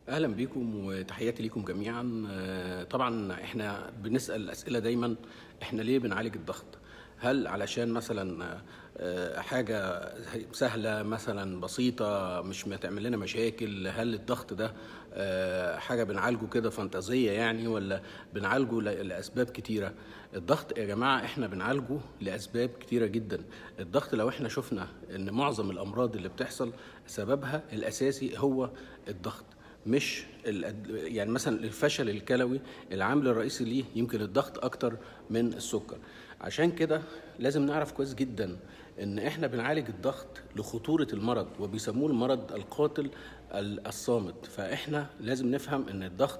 اهلا بيكم وتحياتي ليكم جميعا آه، طبعا احنا بنسال الاسئله دايما احنا ليه بنعالج الضغط هل علشان مثلا آه، حاجه سهله مثلا بسيطه مش بتعمل لنا مشاكل هل الضغط ده آه، حاجه بنعالجه كده فانتازيه يعني ولا بنعالجه ل- لاسباب كتيره الضغط يا جماعه احنا بنعالجه لاسباب كتيره جدا الضغط لو احنا شفنا ان معظم الامراض اللي بتحصل سببها الاساسي هو الضغط مش الأد- يعني مثلا الفشل الكلوي العامل الرئيسي ليه يمكن الضغط اكتر من السكر عشان كده لازم نعرف كويس جدا ان احنا بنعالج الضغط لخطورة المرض وبيسموه المرض القاتل ال- الصامت فاحنا لازم نفهم ان الضغط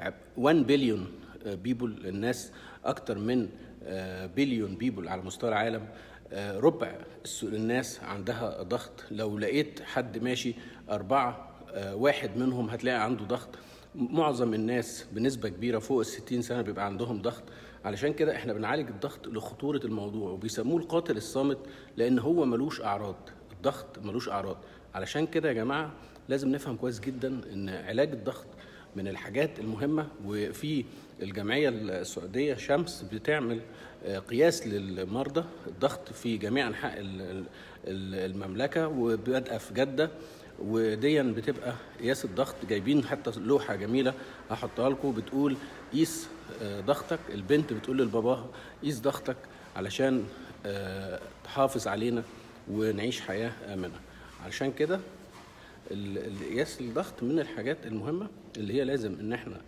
1 بليون بيبول الناس اكتر من بليون بيبول على مستوى العالم آه، ربع الس- الناس عندها ضغط لو لقيت حد ماشي أربعة آه، واحد منهم هتلاقي عنده ضغط معظم الناس بنسبة كبيرة فوق الستين سنة بيبقى عندهم ضغط علشان كده احنا بنعالج الضغط لخطورة الموضوع وبيسموه القاتل الصامت لأن هو ملوش أعراض الضغط ملوش أعراض علشان كده يا جماعة لازم نفهم كويس جدا إن علاج الضغط من الحاجات المهمة وفي الجمعية السعودية شمس بتعمل آه، قياس للمرضى الضغط في جميع أنحاء ال- ال- ال- المملكة وبادئة في جدة وديا بتبقى قياس الضغط جايبين حتى لوحة جميلة هحطها لكم بتقول قيس آه، ضغطك البنت بتقول لباباها قيس ضغطك علشان آه، تحافظ علينا ونعيش حياة آمنة علشان كده ال- ال- قياس الضغط من الحاجات المهمة اللي هي لازم ان احنا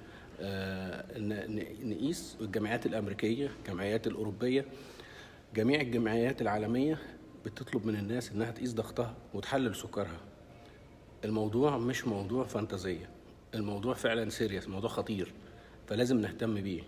آه، ن- ن- نقيس الجمعيات الأمريكية الجمعيات الأوروبية جميع الجمعيات العالمية بتطلب من الناس انها تقيس ضغطها وتحلل سكرها الموضوع مش موضوع فانتازية الموضوع فعلا سيريس موضوع خطير فلازم نهتم بيه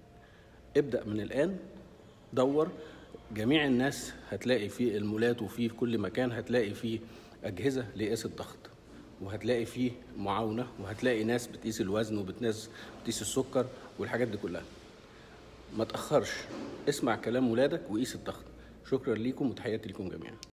ابدأ من الآن دور جميع الناس هتلاقي في المولات وفي في كل مكان هتلاقي فيه أجهزة لقياس الضغط وهتلاقي فيه معاونة وهتلاقي ناس بتقيس الوزن وبتناس بتقيس السكر والحاجات دي كلها ما تأخرش اسمع كلام ولادك وقيس الضغط شكرا ليكم وتحياتي لكم جميعا